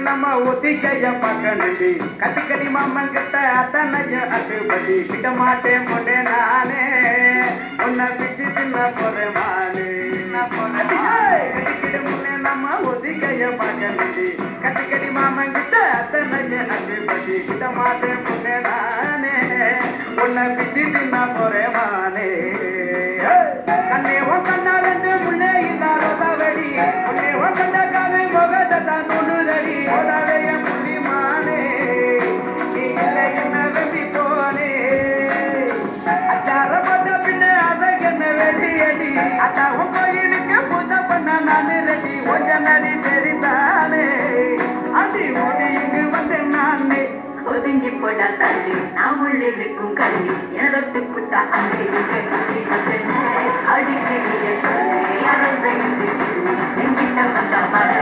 நம்ம ஒத்திக்கைய பக்கணுண்டி கத்திக்கடி மாமன் கிட்ட அத்தனைய அட்டுப்படி கிட்ட மாட்டேன் பொண்ணே நானே உன்னை பிச்சு தின்ன போறேன் மானே கட்டிக்கிட்டு முன்னே நம்ம ஒத்திக்கைய பக்கணுண்டி கத்திக்கடி மாமன் கிட்ட அத்தனைய அட்டுப்படி கிட்ட மாட்டேன் பொண்ணே நானே உன்னை பிச்சு தின்ன போறேன் மானே கண்ணே ஓ கண்ணா ரெண்டு முன்னே இல்லாத வெடி உன்னே ஓ கண்ட காதை முகத்தை தான் நுண்ணுதடி ஓடாதே என் புள்ளி மானே நீ இல்லை என்ன வெம்பி போனே அச்சார போட்ட பின்ன அசைக்கு என்ன வெடி அடி அத்தா உன் கோயிலுக்கு பூஜை பண்ண நான் ரெடி கொஞ்ச நடி தெரிந்தானே அடி ஓடி இங்கு வந்தேன் நானே ஒதுங்கி போடா தள்ளி நான் உள்ளிருக்கும் கள்ளி எதொட்டு புட்டா அள்ளி அடிக்கிறிய சொல்லி அரசை என்கிட்ட வந்த மழை